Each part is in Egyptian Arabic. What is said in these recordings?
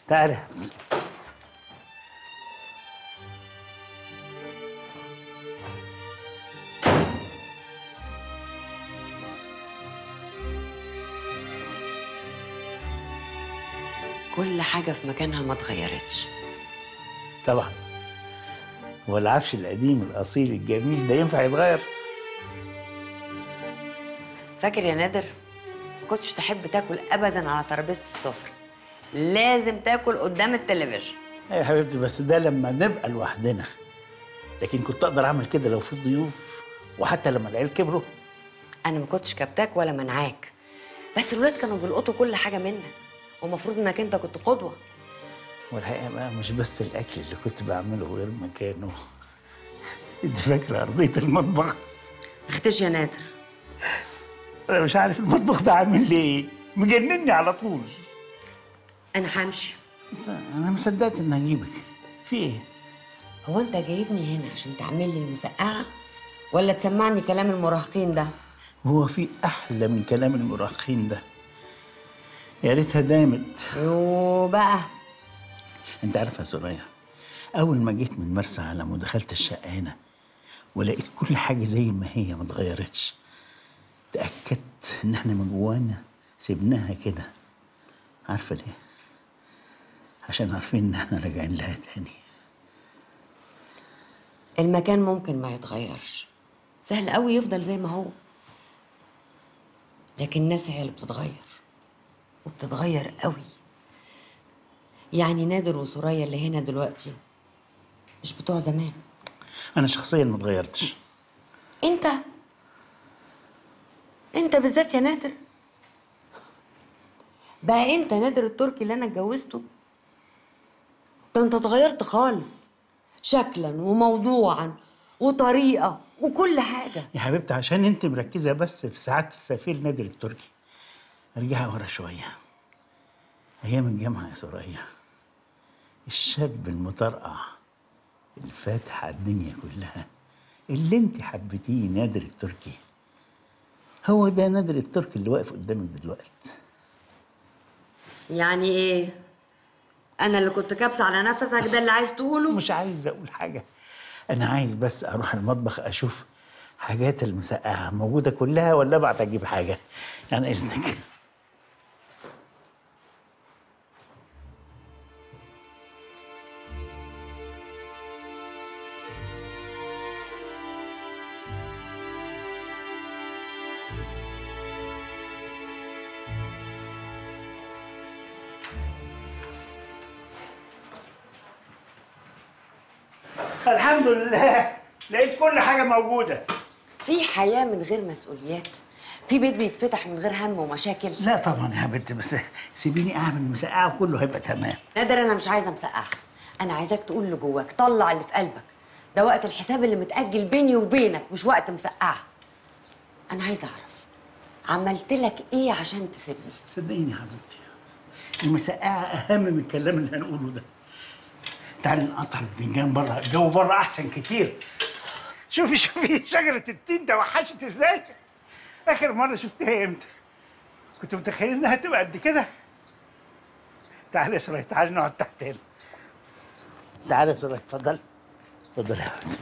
تعالى كل حاجة في مكانها ما اتغيرتش طبعا هو العفش القديم الاصيل الجميل ده ينفع يتغير فاكر يا نادر ما كنتش تحب تاكل ابدا على ترابيزه السفره لازم تاكل قدام التلفزيون يا حبيبتي بس ده لما نبقى لوحدنا لكن كنت اقدر اعمل كده لو في ضيوف وحتى لما العيال كبروا انا ما كنتش كبتاك ولا منعاك بس الولاد كانوا بيلقطوا كل حاجه منك ومفروض انك انت كنت قدوه والحقيقه بقى مش بس الاكل اللي كنت بعمله غير مكانه انت فاكره ارضيه المطبخ اختش يا نادر انا مش عارف المطبخ ده عامل لي ايه مجنني على طول انا همشي بس انا ما صدقت اني هجيبك في ايه هو انت جايبني هنا عشان تعمل لي المسقعه ولا تسمعني كلام المراهقين ده هو في احلى من كلام المراهقين ده يا ريتها دامت يو بقى انت عارفه يا سوريا اول ما جيت من مرسى علم ودخلت الشقه هنا ولقيت كل حاجه زي ما هي ما اتغيرتش تاكدت ان احنا من جوانا سيبناها كده عارفه ليه عشان عارفين ان احنا راجعين لها تاني المكان ممكن ما يتغيرش سهل قوي يفضل زي ما هو لكن الناس هي اللي بتتغير وبتتغير قوي يعني نادر وسوريا اللي هنا دلوقتي مش بتوع زمان انا شخصيا ما اتغيرتش انت انت بالذات يا نادر بقى انت نادر التركي اللي انا اتجوزته ده انت اتغيرت خالص شكلا وموضوعا وطريقه وكل حاجه يا حبيبتي عشان انت مركزه بس في سعاده السفير نادر التركي ارجعي ورا شويه ايام الجامعه يا سوريا الشاب المطرقع الفاتح على الدنيا كلها اللي انت حبيتيه نادر التركي هو ده نادر التركي اللي واقف قدامك دلوقتي يعني ايه انا اللي كنت كابسه على نفسك ده اللي عايز تقوله مش عايز اقول حاجه انا عايز بس اروح المطبخ اشوف حاجات المسقعه موجوده كلها ولا ابعت اجيب حاجه يعني اذنك الحمد لله لقيت كل حاجه موجوده في حياه من غير مسؤوليات في بيت بيتفتح من غير هم ومشاكل لا طبعا يا حبيبتي بس سيبيني اعمل مسقعه وكله هيبقى تمام نادر انا مش عايزه مسقعه انا عايزاك تقول اللي جواك طلع اللي في قلبك ده وقت الحساب اللي متاجل بيني وبينك مش وقت مسقعه انا عايزه اعرف عملت لك ايه عشان تسيبني صدقيني يا حبيبتي المسقعه اهم من الكلام اللي هنقوله ده تعالي نقطع البتنجان بره الجو بره احسن كتير شوفي شوفي شجره التين ده وحشت ازاي اخر مره شفتها امتى كنت متخيل انها تبقى قد كده تعالي يا سرايا تعالي نقعد تحت هنا تعالي يا سرايا اتفضلي اتفضلي يا حبيبتي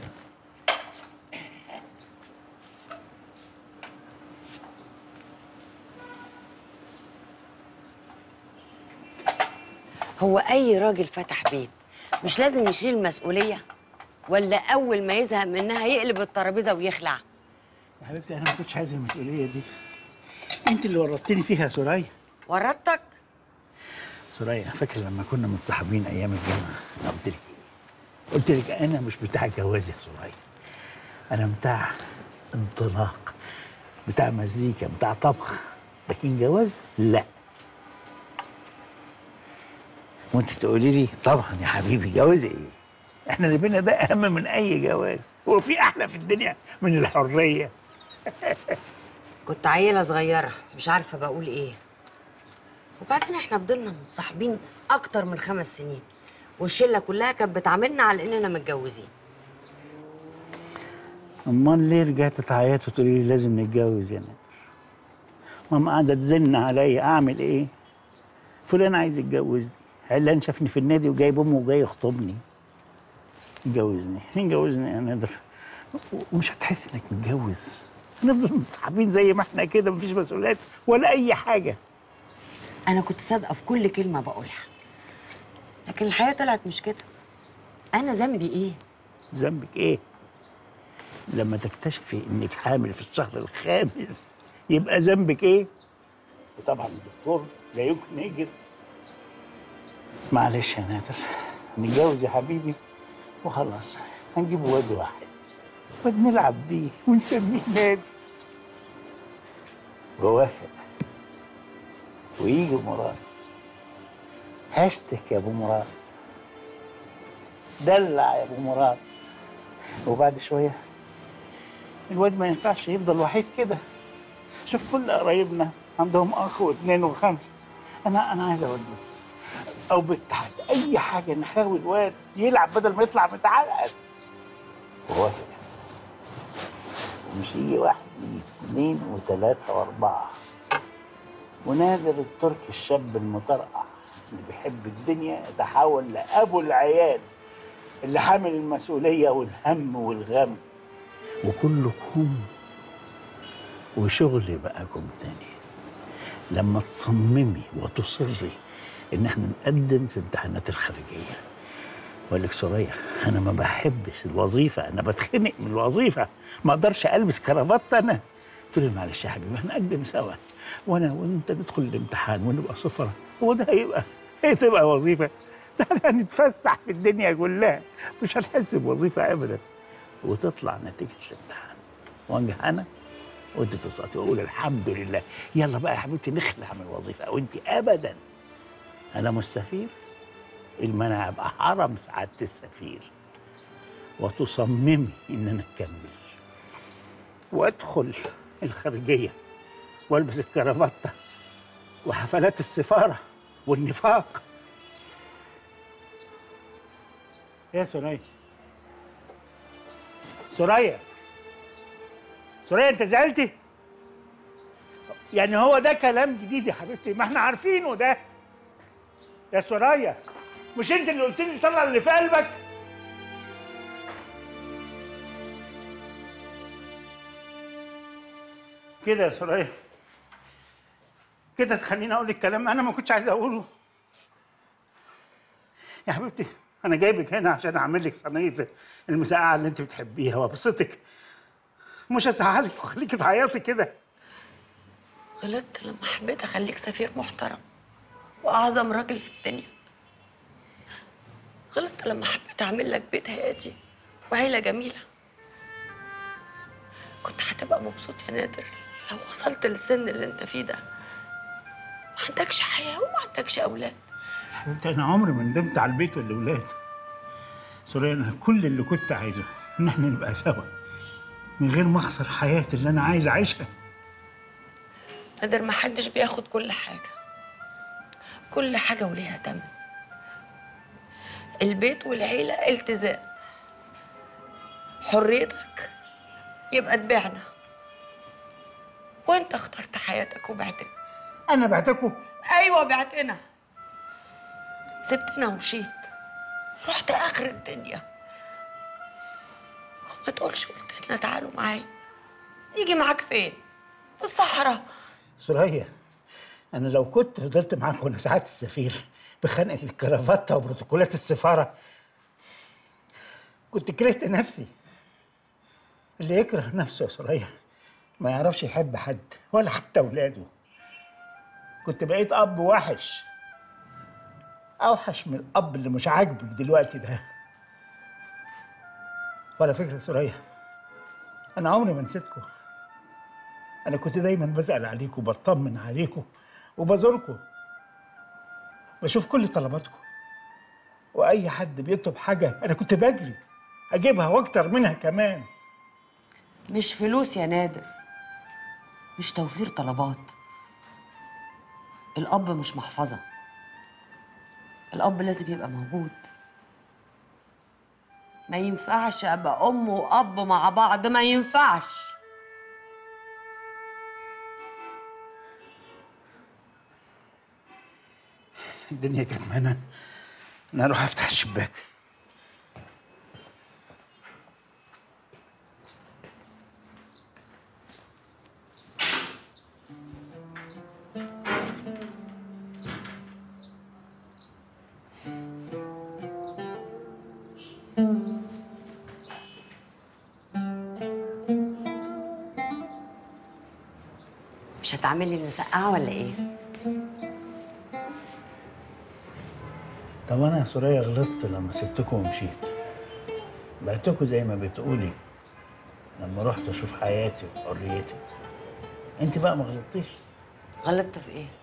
هو اي راجل فتح بيت مش لازم يشيل المسؤوليه ولا اول ما يزهق منها يقلب الترابيزه ويخلع يا حبيبتي انا ما كنتش عايز المسؤوليه دي انت اللي ورطتني فيها يا سرايا ورطتك سرايا فاكر لما كنا متصاحبين ايام الجامعه أنا قلت لك إيه؟ قلت لك انا مش بتاع جواز يا سرايا انا بتاع انطلاق بتاع مزيكا بتاع طبخ لكن جواز لا وانت تقولي لي طبعا يا حبيبي جواز ايه احنا اللي بينا ده اهم من اي جواز هو في احلى في الدنيا من الحريه كنت عيله صغيره مش عارفه بقول ايه وبعدين احنا فضلنا متصاحبين اكتر من خمس سنين والشله كلها كانت بتعاملنا على اننا متجوزين امال ليه رجعت تعيط وتقولي لي لازم نتجوز يا نادر ماما قاعده تزن عليا اعمل ايه فلان عايز يتجوزني علان شافني في النادي وجايب امه وجاي يخطبني يجوزني يجوزني يا نادر و- ومش هتحس انك متجوز هنفضل متصاحبين زي ما احنا كده مفيش مسؤوليات ولا اي حاجه انا كنت صادقه في كل كلمه بقولها لكن الحياه طلعت مش كده انا ذنبي ايه ذنبك ايه لما تكتشفي انك حامل في الشهر الخامس يبقى ذنبك ايه وطبعا الدكتور لا يمكن يجري معلش يا نادر نتجوز يا حبيبي وخلاص هنجيب واد واحد واد نلعب بيه ونسميه نادي ووافق ويجي مراد هشتك يا ابو مراد دلع يا ابو مراد وبعد شويه الواد ما ينفعش يفضل وحيد كده شوف كل قرايبنا عندهم اخ واثنين وخمسه انا انا عايز اولد بس او بالتحد اي حاجه نخاوي الواد يلعب بدل ما يطلع متعقد ووافق ومش يجي واحد يجي اثنين وثلاثه واربعه ونادر التركي الشاب المطرقع اللي بيحب الدنيا يتحول لابو العيال اللي حامل المسؤوليه والهم والغم وكلكم وشغلي بقاكم تاني لما تصممي وتصري ان احنا نقدم في امتحانات الخارجيه واقول لك سوريا انا ما بحبش الوظيفه انا بتخنق من الوظيفه ما اقدرش البس كرافات انا قلت له معلش يا حبيبي هنقدم سوا وانا وانت ندخل الامتحان ونبقى سفراء هو ده هيبقى هي تبقى وظيفه ده احنا هنتفسح في الدنيا كلها مش هنحس بوظيفه ابدا وتطلع نتيجه الامتحان وانجح انا وانت تسقطي واقول الحمد لله يلا بقى يا حبيبتي نخلع من الوظيفه وانت ابدا انا مستفير المنع ابقى حرم سعاده السفير وتصممي ان انا اكمل وادخل الخارجيه والبس الكرافته وحفلات السفاره والنفاق يا سوريا سوريا سوريا انت زعلتي يعني هو ده كلام جديد يا حبيبتي ما احنا عارفينه ده يا سوريا مش انت اللي قلت لي طلع اللي في قلبك كده يا سوريا كده تخليني اقول لك كلام انا ما كنتش عايز اقوله يا حبيبتي انا جايبك هنا عشان اعمل لك صينيه المسقعه اللي انت بتحبيها وابسطك مش هزعلك واخليكي تعيطي كده غلطت لما حبيت اخليك سفير محترم واعظم راجل في الدنيا غلطت لما حبيت اعمل لك بيت هادي وعيله جميله كنت هتبقى مبسوط يا نادر لو وصلت للسن اللي انت فيه ده ما عندكش حياه وما عندكش اولاد حبيبتي انا عمري ما ندمت على البيت والاولاد سوريا انا كل اللي كنت عايزه ان احنا نبقى سوا من غير ما اخسر حياتي اللي انا عايز اعيشها نادر ما حدش بياخد كل حاجة كل حاجة وليها تمن البيت والعيلة التزام حريتك يبقى تبيعنا وانت اخترت حياتك وبعتنا انا بعتكم ايوه بعتنا سبتنا ومشيت رحت اخر الدنيا وما تقولش قلت لنا تعالوا معايا يجي معاك فين في الصحراء سوريا انا لو كنت فضلت معاك وانا ساعات السفير بخنقه الكرافته وبروتوكولات السفاره كنت كرهت نفسي اللي يكره نفسه يا سوريا ما يعرفش يحب حد ولا حتى اولاده كنت بقيت اب وحش اوحش من الاب اللي مش عاجبك دلوقتي ده وعلى فكره يا سوريا انا عمري ما نسيتكم انا كنت دايما بسال عليكم وبطمن عليكم وبزوركم بشوف كل طلباتكم واي حد بيطلب حاجه انا كنت بجري اجيبها واكتر منها كمان مش فلوس يا نادر مش توفير طلبات الأب مش محفظة الأب لازم يبقى موجود ما ينفعش أبقى أم وأب مع بعض ما ينفعش الدنيا كانت مهنة انا اروح افتح الشباك مش هتعملي المسقعه ولا ايه طب انا يا سوريا غلطت لما سبتكم ومشيت بعتكم زي ما بتقولي لما رحت اشوف حياتي وحريتي انت بقى ما غلطتيش غلطت في ايه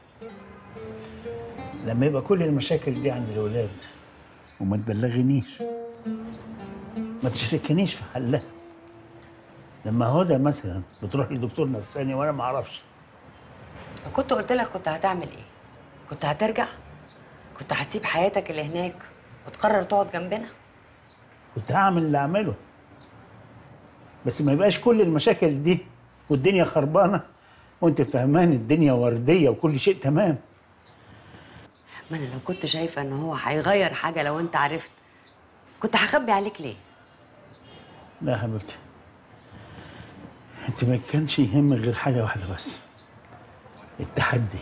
لما يبقى كل المشاكل دي عند الولاد وما تبلغنيش ما تشركنيش في حلها لما هدى مثلا بتروح لدكتور نفساني وانا ما اعرفش لو كنت قلت لك كنت هتعمل ايه كنت هترجع كنت هتسيب حياتك اللي هناك وتقرر تقعد جنبنا كنت هعمل اللي اعمله بس ما يبقاش كل المشاكل دي والدنيا خربانه وانت فهمان الدنيا ورديه وكل شيء تمام ما انا لو كنت شايفه ان هو هيغير حاجه لو انت عرفت كنت هخبي عليك ليه لا يا حبيبتي انت ما كانش يهمك غير حاجه واحده بس التحدي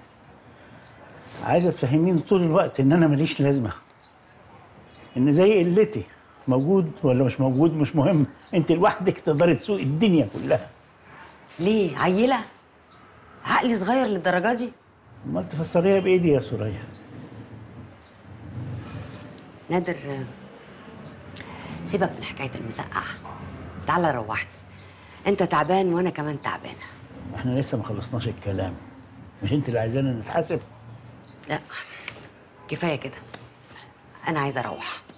عايزه تفهميني طول الوقت ان انا ماليش لازمه ان زي قلتي موجود ولا مش موجود مش مهم انت لوحدك تقدري تسوقي الدنيا كلها ليه عيله عقلي صغير للدرجه دي امال تفسريها بايدي يا سوريا نادر آه، سيبك من حكايه المسقعه تعالى روحني انت تعبان وانا كمان تعبانه احنا لسه ما خلصناش الكلام مش انت اللي عايزانا نتحاسب لا كفايه كده انا عايزه اروح